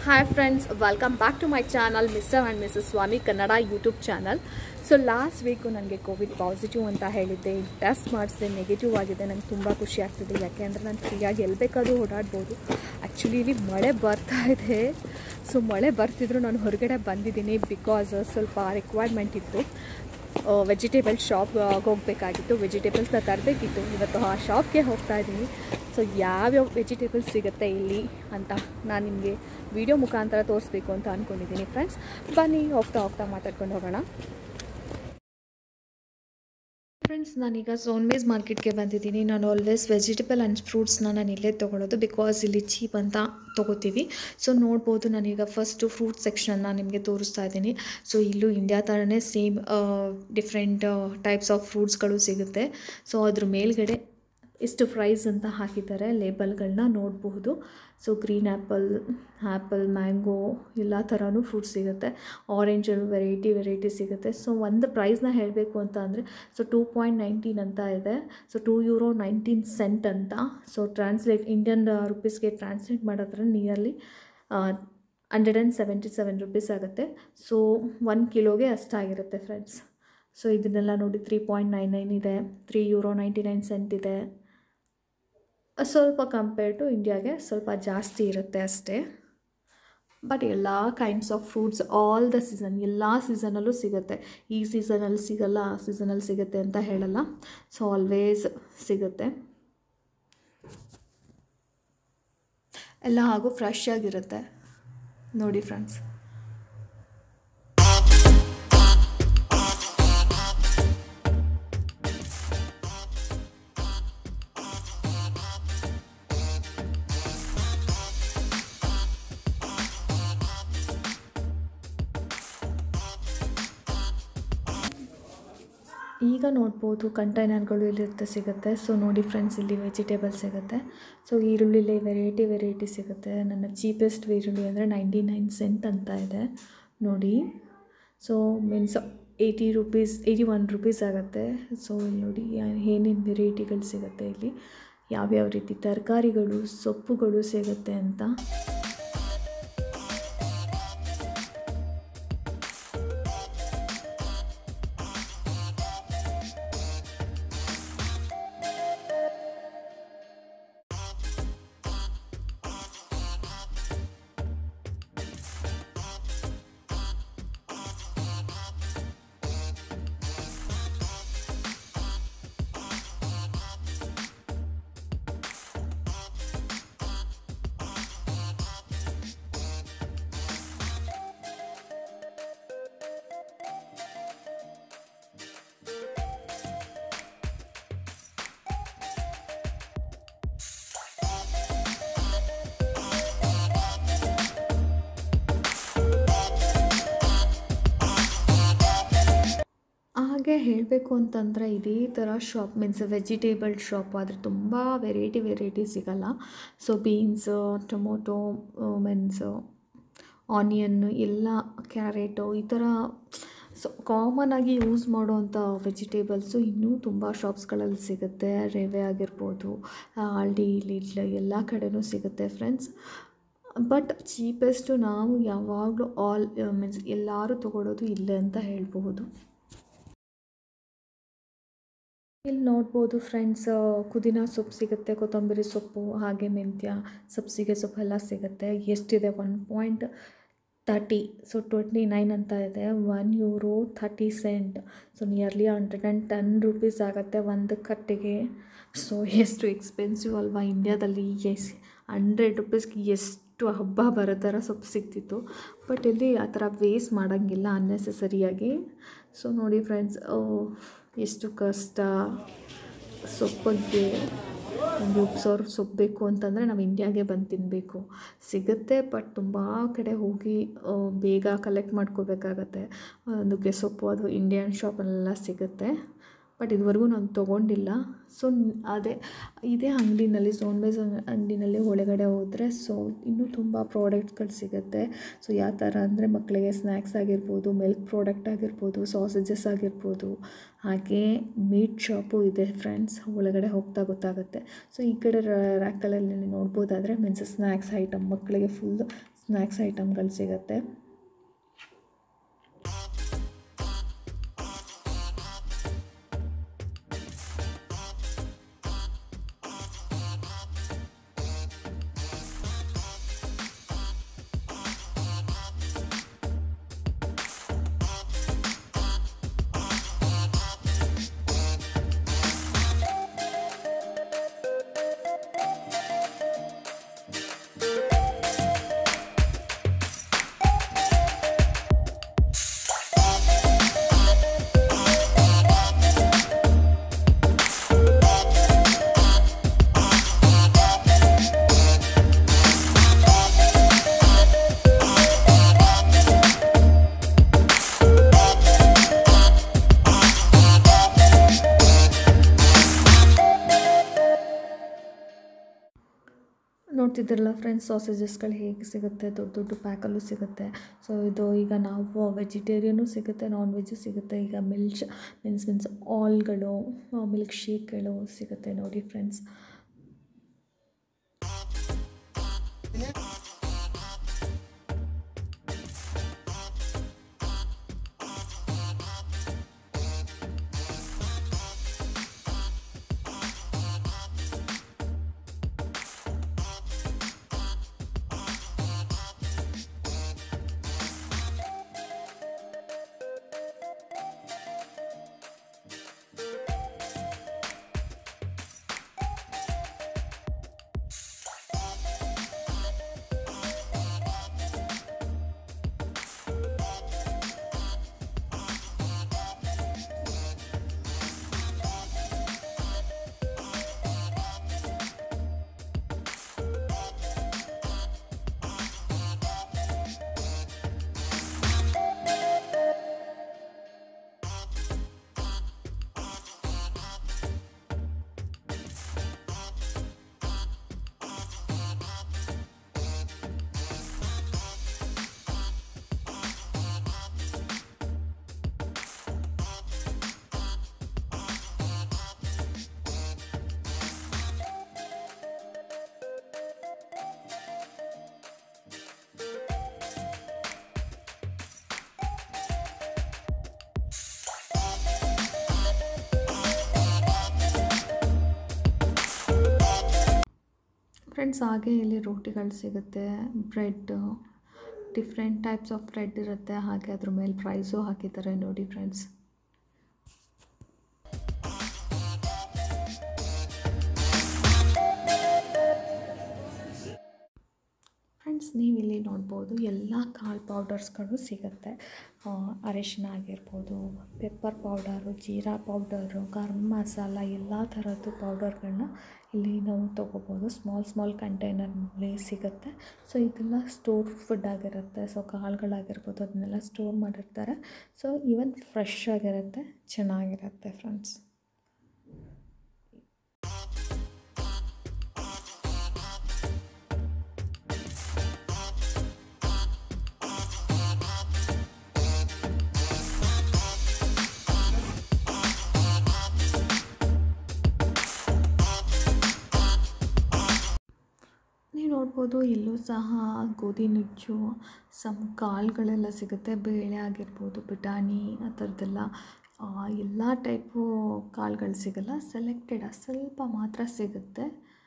hi friends welcome back to my channel Mr and Mrs Swami Kannada YouTube channel so last week ನನಗೆ covid positive ಅಂತ ಹೇಳಿದ್ದೆ test ಮಾಡಿಸಿದೆ negative ಆಗಿದೆ ನಂಗೆ ತುಂಬ ಖುಷಿ ಆಗ್ತಿದೆ ಯಾಕೆ ಅಂದರೆ ನಾನು ಫ್ರೀಯಾಗಿ ಎಲ್ಲಿ ಬೇಕಾದರೂ ಓಡಾಡ್ಬೋದು ಆ್ಯಕ್ಚುಲಿ ಇಲ್ಲಿ ಮಳೆ ಬರ್ತಾ ಇದೆ ಸೊ ಮಳೆ ಬರ್ತಿದ್ರು ನಾನು ಹೊರಗಡೆ ಬಂದಿದ್ದೀನಿ ಬಿಕಾಸ್ ಸ್ವಲ್ಪ ರಿಕ್ವೈರ್ಮೆಂಟ್ ಇತ್ತು ವೆಜಿಟೇಬಲ್ ಶಾಪ್ ಹೋಗಬೇಕಾಗಿತ್ತು ವೆಜಿಟೇಬಲ್ಸ್ನ ತರಬೇಕಿತ್ತು ಇವತ್ತು ಆ ಶಾಪ್ಗೆ ಹೋಗ್ತಾ ಇದ್ದೀನಿ ಸೊ ಯಾವ್ಯಾವ ವೆಜಿಟೇಬಲ್ಸ್ ಸಿಗುತ್ತೆ ಇಲ್ಲಿ ಅಂತ ನಾನು ನಿಮಗೆ ವಿಡಿಯೋ ಮುಖಾಂತರ ತೋರಿಸ್ಬೇಕು ಅಂತ ಅಂದ್ಕೊಂಡಿದ್ದೀನಿ ಫ್ರೆಂಡ್ಸ್ ಬನ್ನಿ ಹೋಗ್ತಾ ಹೋಗ್ತಾ ಮಾತಾಡ್ಕೊಂಡು ಹೋಗೋಣ ಫ್ರೆಂಡ್ಸ್ ನಾನೀಗ ಸೋನ್ವೇಸ್ ಮಾರ್ಕೆಟ್ಗೆ ಬಂದಿದ್ದೀನಿ ನಾನು ಆಲ್ವೇಸ್ ವೆಜಿಟೇಬಲ್ ಆ್ಯಂಡ್ ಫ್ರೂಟ್ಸ್ನ ನಾನು ಇಲ್ಲೇ ತೊಗೊಳೋದು ಬಿಕಾಸ್ ಇಲ್ಲಿ ಚೀಪ್ ಅಂತ ತೊಗೋತೀವಿ ಸೊ ನೋಡ್ಬೋದು ನಾನೀಗ ಫಸ್ಟು ಫ್ರೂಟ್ ಸೆಕ್ಷನ್ನ ನಿಮಗೆ ತೋರಿಸ್ತಾ ಇದ್ದೀನಿ ಸೊ ಇಲ್ಲೂ ಇಂಡಿಯಾ ಥರನೇ ಸೇಮ್ ಡಿಫ್ರೆಂಟ್ ಟೈಪ್ಸ್ ಆಫ್ ಫ್ರೂಟ್ಸ್ಗಳು ಸಿಗುತ್ತೆ ಸೊ ಅದ್ರ ಮೇಲ್ಗಡೆ ಎಷ್ಟು ಪ್ರೈಸ್ ಅಂತ ಹಾಕಿದ್ದಾರೆ ಲೇಬಲ್ಗಳನ್ನ ನೋಡಬಹುದು so green apple apple mango ಎಲ್ಲ ಥರನೂ ಫ್ರೂಟ್ಸ್ ಸಿಗುತ್ತೆ ಆರೆಂಜಲ್ಲಿ ವೆರೈಟಿ ವೆರೈಟಿ ಸಿಗುತ್ತೆ ಸೊ ಒಂದು ಪ್ರೈಸ್ನ ಹೇಳಬೇಕು ಅಂತ ಅಂದರೆ ಸೊ ಟೂ ಪಾಯಿಂಟ್ ನೈನ್ಟೀನ್ ಅಂತ ಇದೆ so two euro nineteen cent ಅಂತ ಸೊ ಟ್ರಾನ್ಸ್ಲೇಟ್ ಇಂಡಿಯನ್ ರುಪೀಸ್ಗೆ ಟ್ರಾನ್ಸ್ಲೇಟ್ ಮಾಡಿದ್ರೆ nearly hundred and seventy seven rupees ಆಗುತ್ತೆ ಸೊ ಒನ್ ಕಿಲೋಗೆ ಅಷ್ಟಾಗಿರುತ್ತೆ ಫ್ರೆಂಡ್ಸ್ ಸೊ ಇದನ್ನೆಲ್ಲ ನೋಡಿ ತ್ರೀ ಪಾಯಿಂಟ್ ನೈನ್ ನೈನ್ ಇದೆ three euro ninety nine cent ಇದೆ ಸ್ವಲ್ಪ ಕಂಪೇರ್ ಟು ಇಂಡಿಯಾಗೆ ಸ್ವಲ್ಪ ಜಾಸ್ತಿ ಇರುತ್ತೆ ಅಷ್ಟೇ ಬಟ್ ಎಲ್ಲ kinds of fruits all the season ಎಲ್ಲ ಸೀಸನಲ್ಲೂ ಸಿಗುತ್ತೆ ಈ ಸೀಸನಲ್ಲಿ ಸಿಗಲ್ಲ ಆ ಸೀಸನಲ್ಲಿ ಸಿಗುತ್ತೆ ಅಂತ ಹೇಳಲ್ಲ ಸೊ ಆಲ್ವೇಸ್ ಸಿಗುತ್ತೆ ಎಲ್ಲ ಹಾಗೂ ಫ್ರೆಶ್ ಆಗಿರುತ್ತೆ ನೋಡಿ ಫ್ರೆಂಡ್ಸ್ ಈಗ ನೋಡ್ಬೋದು ಕಂಟೈನರ್ಗಳು ಇಲ್ಲಿರುತ್ತೆ ಸಿಗುತ್ತೆ ಸೊ ನೋಡಿ ಫ್ರೆಂಡ್ಸ್ ಇಲ್ಲಿ ವೆಜಿಟೇಬಲ್ ಸಿಗುತ್ತೆ ಸೊ ಈರುಳ್ಳಿಲಿ ವೆರೈಟಿ ವೆರೈಟಿ ಸಿಗುತ್ತೆ ನನ್ನ ಚೀಪೆಸ್ಟ್ ಈರುಳ್ಳಿ ಅಂದರೆ ನೈಂಟಿ ನೈನ್ ಸೆಂಟ್ ಅಂತ ಇದೆ ನೋಡಿ so means eighty rupees eighty one rupees ಆಗುತ್ತೆ ಸೊ ಇಲ್ಲಿ ನೋಡಿ ಏನೇನು ವೆರೈಟಿಗಳು ಸಿಗುತ್ತೆ ಇಲ್ಲಿ ಯಾವ್ಯಾವ ರೀತಿ ತರಕಾರಿಗಳು ಸೊಪ್ಪುಗಳು ಸಿಗುತ್ತೆ ಅಂತ ಹಾಗೆ ಹೇಳಬೇಕು ಅಂತಂದರೆ ಇದೇ ಥರ ಶಾಪ್ ಮೀನ್ಸ್ ವೆಜಿಟೇಬಲ್ ಶಾಪ್ ಆದರೆ ತುಂಬ ವೆರೈಟಿ ವೆರೈಟಿ ಸಿಗಲ್ಲ so beans tomato means onion ಎಲ್ಲ ಕ್ಯಾರೆಟು ಈ ಥರ ಸೊ ಕಾಮನಾಗಿ ಯೂಸ್ ಮಾಡೋವಂಥ ವೆಜಿಟೇಬಲ್ಸು ಇನ್ನೂ ತುಂಬ ಶಾಪ್ಸ್ಗಳಲ್ಲಿ ಸಿಗುತ್ತೆ ರವೆ ಆಗಿರ್ಬೋದು ಆಲ್ಡಿ ಲಿಡ್ಲ್ ಎಲ್ಲ ಕಡೆನೂ ಸಿಗುತ್ತೆ ಫ್ರೆಂಡ್ಸ್ ಬಟ್ ಚೀಪೆಸ್ಟು ನಾವು ಯಾವಾಗಲೂ ಆಲ್ ಮೀನ್ಸ್ ಎಲ್ಲರೂ ತೊಗೊಳೋದು ಇಲ್ಲೇ ಅಂತ ಹೇಳ್ಬಹುದು ಇಲ್ಲಿ ನೋಡ್ಬೋದು ಫ್ರೆಂಡ್ಸ್ ಪುದೀನ ಸೊಪ್ಪು ಸಿಗುತ್ತೆ ಕೊತ್ತಂಬರಿ ಸೊಪ್ಪು ಹಾಗೆ ಮೆಂತ್ಯ ಸಬ್ಸಿಗೆ ಸೊಪ್ಪು ಎಲ್ಲ ಸಿಗುತ್ತೆ ಎಷ್ಟಿದೆ one point thirty so twenty nine ಅಂತ ಇದೆ one euro thirty cent so nearly hundred and ten rupees ಆಗುತ್ತೆ ಒಂದು ಕಟ್ಟಿಗೆ ಸೊ ಎಷ್ಟು ಎಕ್ಸ್ಪೆನ್ಸಿವ್ ಅಲ್ವಾ ಇಂಡ್ಯಾದಲ್ಲಿ ಎಸ್ ಹಂಡ್ರೆಡ್ ರುಪೀಸ್ಗೆ ಎಷ್ಟು ಹಬ್ಬ ಬರೋ ಥರ ಸೊಪ್ಪು ಸಿಗ್ತಿತ್ತು ಬಟ್ ಇಲ್ಲಿ ಆ ಥರ ವೇಸ್ಟ್ ಮಾಡೋಂಗಿಲ್ಲ ಅನ್ನೆಸೆಸರಿಯಾಗಿ ಸೊ ನೋಡಿ ಫ್ರೆಂಡ್ಸ್ ಎಷ್ಟು ಕಷ್ಟ ಸೊಪ್ಪಿಗೆ ಒಂದು ಉಪ್ಸೋರು ಸೊಪ್ಪು ಬೇಕು ಅಂತಂದರೆ ನಾವು ಇಂಡಿಯಾಗೆ ಬಂದು ತಿನ್ನಬೇಕು ಸಿಗುತ್ತೆ ಬಟ್ ತುಂಬ ಕಡೆ ಹೋಗಿ ಬೇಗ ಕಲೆಕ್ಟ್ ಮಾಡ್ಕೋಬೇಕಾಗತ್ತೆ ಅದಕ್ಕೆ ಸೊಪ್ಪು ಅದು ಇಂಡಿಯನ್ ಶಾಪಲ್ಲೆಲ್ಲ ಸಿಗುತ್ತೆ ಬಟ್ ಇದುವರೆಗೂ ನಾನು ತೊಗೊಂಡಿಲ್ಲ ಸೊ ಅದೇ ಇದೇ ಅಂಗಡಿನಲ್ಲಿ ಸೋನ್ಬೇಸ್ ಅಂಗಡಿನಲ್ಲಿ ಒಳಗಡೆ ಹೋದರೆ ಸೊ ಇನ್ನೂ ತುಂಬ ಪ್ರಾಡಕ್ಟ್ಸ್ಗಳು ಸಿಗುತ್ತೆ ಸೊ ಯಾವ ಥರ ಅಂದರೆ ಮಕ್ಕಳಿಗೆ ಸ್ನ್ಯಾಕ್ಸ್ ಆಗಿರ್ಬೋದು ಮಿಲ್ಕ್ ಪ್ರಾಡಕ್ಟ್ ಆಗಿರ್ಬೋದು ಸಾಸೇಜಸ್ ಆಗಿರ್ಬೋದು ಹಾಗೆ ಮೀಟ್ ಶಾಪು ಇದೆ ಫ್ರೆಂಡ್ಸ್ ಒಳಗಡೆ ಹೋಗ್ತಾ ಗೊತ್ತಾಗುತ್ತೆ ಸೊ ಈ ಕಡೆ ರ್ಯಾಕಲ್ಲಿ ನೋಡ್ಬೋದಾದರೆ ಮೀನ್ಸ್ ಸ್ನ್ಯಾಕ್ಸ್ ಐಟಮ್ ಮಕ್ಕಳಿಗೆ ಫುಲ್ ಸ್ನ್ಯಾಕ್ಸ್ ಐಟಮ್ಗಳು ಸಿಗುತ್ತೆ ನೋಡ್ತಿದ್ರಲ್ಲ ಫ್ರೆಂಡ್ಸ್ ಸಾಸೇಜಸ್ಗಳು ಹೇಗೆ ಸಿಗುತ್ತೆ ದೊಡ್ಡ ದೊಡ್ಡ ಪ್ಯಾಕಲ್ಲೂ ಸಿಗುತ್ತೆ ಸೊ ಇದು ಈಗ ನಾವು ವೆಜಿಟೇರಿಯನು ಸಿಗುತ್ತೆ ನಾನ್ ವೆಜ್ಜು ಸಿಗುತ್ತೆ ಈಗ ಮಿಲ್ಚ್ ಮೀನ್ಸ್ ಮೀನ್ಸ್ ಆಲ್ಗಳು ಮಿಲ್ಕ್ ಶೇಕ್ಗಳು ಸಿಗುತ್ತೆ ನೋಡಿ ಫ್ರೆಂಡ್ಸ್ ಫ್ರೆಂಡ್ಸ್ ಹಾಗೆ ಇಲ್ಲಿ ರೋಟಿಗಳು ಸಿಗುತ್ತೆ bread different types of bread ಇರುತ್ತೆ ಹಾಗೆ ಅದ್ರ ಮೇಲೆ ಪ್ರೈಸು ಹಾಕಿದ್ದಾರೆ ನೋಡಿ ಫ್ರೆಂಡ್ಸ್ ಫ್ರೆಂಡ್ಸ್ ನೀವು ಇಲ್ಲಿ ನೋಡ್ಬೋದು ಎಲ್ಲ ಕಾಳು ಪೌಡರ್ಸ್ಗಳು ಸಿಗುತ್ತೆ ಆ, ಅರಿಶಿನ ಆಗಿರ್ಬೋದು ಪೆಪ್ಪರ್ ಪೌಡರು ಜೀರಾ ಪೌಡರು ಗರಂ ಮಸಾಲ ಎಲ್ಲ ಥರದ್ದು ಪೌಡರ್ಗಳನ್ನ ಇಲ್ಲಿ ನಾವು ತೊಗೋಬೋದು ಸ್ಮಾಲ್ ಸ್ಮಾಲ್ ಕಂಟೈನರ್ನಲ್ಲಿ ಸಿಗುತ್ತೆ ಸೊ ಇದೆಲ್ಲ ಸ್ಟೋರ್ ಫುಡ್ ಆಗಿರುತ್ತೆ ಸೊ ಕಾಳುಗಳಾಗಿರ್ಬೋದು ಅದನ್ನೆಲ್ಲ ಸ್ಟೋರ್ ಮಾಡಿರ್ತಾರೆ ಸೊ ಈವನ್ ಫ್ರೆಶ್ ಆಗಿರುತ್ತೆ ಚೆನ್ನಾಗಿರುತ್ತೆ ಫ್ರೆಂಡ್ಸ್ ನೀವು ನೋಡ್ಬೋದು ಇಲ್ಲೂ ಸಹ ಗೋಧಿ ನುಚ್ಚು ಸಮ್ ಕಾಳುಗಳೆಲ್ಲ ಸಿಗುತ್ತೆ ಬೇಳೆ ಆಗಿರ್ಬೋದು ಬಟಾಣಿ ಆ ಥರದ್ದೆಲ್ಲ ಎಲ್ಲ ಟೈಪು ಕಾಳುಗಳು ಸಿಗಲ್ಲ ಸೆಲೆಕ್ಟೆಡ್ ಸ್ವಲ್ಪ ಮಾತ್ರ ಸಿಗುತ್ತೆ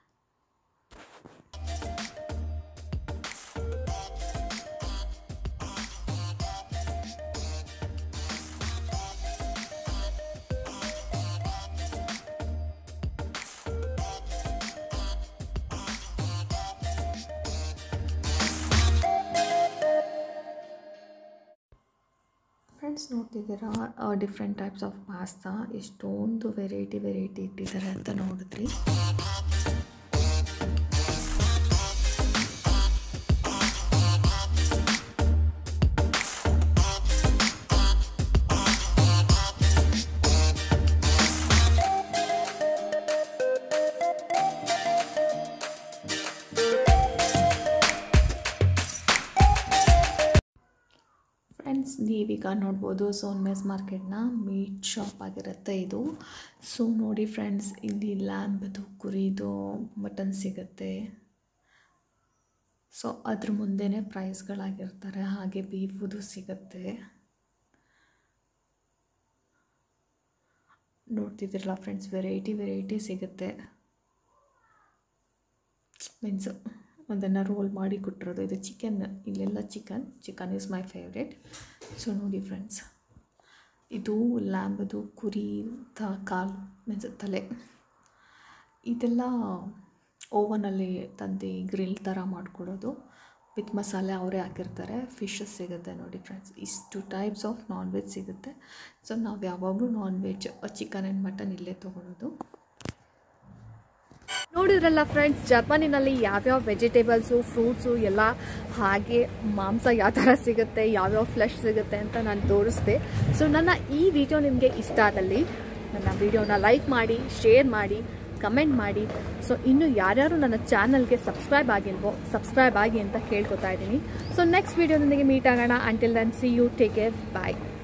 ಫ್ರೆಂಡ್ಸ್ ನೋಡ್ತಿದ್ದೀರಾ ಡಿಫ್ರೆಂಟ್ ಟೈಪ್ಸ್ ಆಫ್ ಪಾಸ್ತಾ ಎಷ್ಟೊಂದು ವೆರೈಟಿ ವೆರೈಟಿ ಇಟ್ಟಿದ್ದಾರೆ ಅಂತ ನೋಡಿದ್ರಿ ಫ್ರೆಂಡ್ಸ್ ನೀವೀಗ ನೋಡ್ಬೋದು ಸೋನ್ಮೇಸ್ ಮಾರ್ಕೆಟ್ನ ಮೀಟ್ ಶಾಪ್ ಆಗಿರುತ್ತೆ ಇದು ಸೊ ನೋಡಿ ಫ್ರೆಂಡ್ಸ್ ಇಲ್ಲಿ ಲ್ಯಾಂಬ್ದು ಕುರಿದು ಮಟನ್ ಸಿಗುತ್ತೆ ಸೊ ಅದ್ರ ಮುಂದೆನೇ ಪ್ರೈಸ್ಗಳಾಗಿರ್ತಾರೆ ಹಾಗೆ ಬೀಫುದು ಸಿಗುತ್ತೆ ನೋಡ್ತಿದ್ದೀರಲ್ಲ ಫ್ರೆಂಡ್ಸ್ ವೆರೈಟಿ ವೆರೈಟಿ ಸಿಗುತ್ತೆ ಮೀನ್ಸ್ ಅದನ್ನು ರೋಲ್ ಮಾಡಿ ಕೊಟ್ಟಿರೋದು ಇದು ಚಿಕನ್ ಇಲ್ಲೆಲ್ಲ chicken chicken is my favourite so ನೋಡಿ ಫ್ರೆಂಡ್ಸ್ ಇದು ಲ್ಯಾಂಬದು ಕುರಿ ತ ಕಾಲು ಮೀನ್ಸ್ ತಲೆ ಇದೆಲ್ಲ ಓವನಲ್ಲಿ ತಂದು ಗ್ರಿಲ್ ಥರ ಮಾಡಿಕೊಡೋದು ವಿತ್ ಮಸಾಲೆ ಅವರೇ ಹಾಕಿರ್ತಾರೆ ಫಿಶಸ್ ಸಿಗುತ್ತೆ ನೋಡಿ ಫ್ರೆಂಡ್ಸ್ ಇಷ್ಟು ಟೈಪ್ಸ್ ಆಫ್ ನಾನ್ ವೆಜ್ ಸಿಗುತ್ತೆ ಸೊ ನಾವು ಯಾವಾಗಲೂ non veg chicken and mutton ಇಲ್ಲೇ ತೊಗೊಳೋದು ನೋಡಿದ್ರಲ್ಲ ಫ್ರೆಂಡ್ಸ್ ಜರ್ಮನಿನಲ್ಲಿ ಯಾವ್ಯಾವ ವೆಜಿಟೇಬಲ್ಸು ಫ್ರೂಟ್ಸು ಎಲ್ಲ ಹಾಗೆ ಮಾಂಸ ಯಾವ ಥರ ಸಿಗುತ್ತೆ ಯಾವ್ಯಾವ ಫ್ಲೆಶ್ ಸಿಗುತ್ತೆ ಅಂತ ನಾನು ತೋರಿಸ್ದೆ ಸೊ ನನ್ನ ಈ ವಿಡಿಯೋ ನಿಮಗೆ ಇಷ್ಟ ಆದಲ್ಲಿ ನನ್ನ ವಿಡಿಯೋನ ಲೈಕ್ ಮಾಡಿ ಶೇರ್ ಮಾಡಿ ಕಮೆಂಟ್ ಮಾಡಿ ಸೊ ಇನ್ನು ಯಾರ್ಯಾರು ನನ್ನ ಚಾನಲ್ಗೆ ಸಬ್ಸ್ಕ್ರೈಬ್ ಆಗಿಲ್ವೋ ಸಬ್ಸ್ಕ್ರೈಬ್ ಆಗಿ ಅಂತ ಕೇಳ್ಕೊತಾ ಇದ್ದೀನಿ ಸೊ ನೆಕ್ಸ್ಟ್ ವಿಡಿಯೋದೊಂದಿಗೆ ಮೀಟ್ ಆಗೋಣ until then see you take care bye